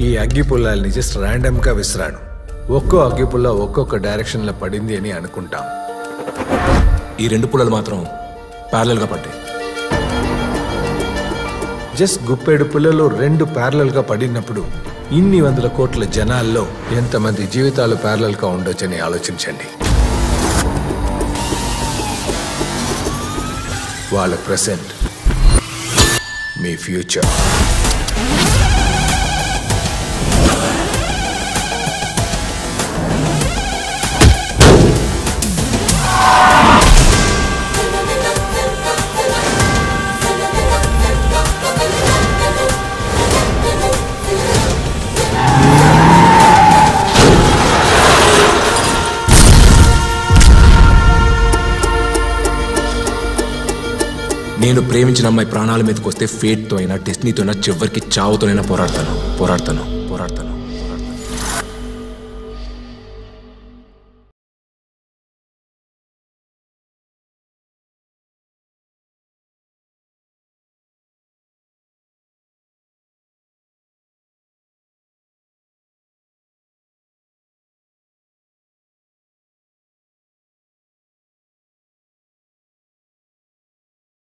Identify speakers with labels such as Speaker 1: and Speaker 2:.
Speaker 1: ఈ అగ్గి పుల్లాల్ని జస్ట్ ర్యాండమ్గా విసిరాను ఒక్కో అగ్గి పుల్ల ఒక్కొక్క డైరెక్షన్లో పడింది అని అనుకుంటాం
Speaker 2: ఈ రెండు పుల్లలు మాత్రం ప్యారలల్గా పడ్డాయి
Speaker 1: జస్ట్ గుప్పెడు పుల్లలు రెండు ప్యారలల్గా పడినప్పుడు ఇన్ని వందల కోట్ల జనాల్లో ఎంతమంది జీవితాలు ప్యారలల్గా ఉండొచ్చని ఆలోచించండి వాళ్ళ ప్రెసెంట్ మీ ఫ్యూచర్
Speaker 2: నేను ప్రేమించిన అమ్మాయి ప్రాణాల మీదకి వస్తే ఫేట్తో అయినా డెస్టినీతో అయినా చివరికి చావుతోనైనా పోరాడతాను పోరాడతాను పోరాడతాను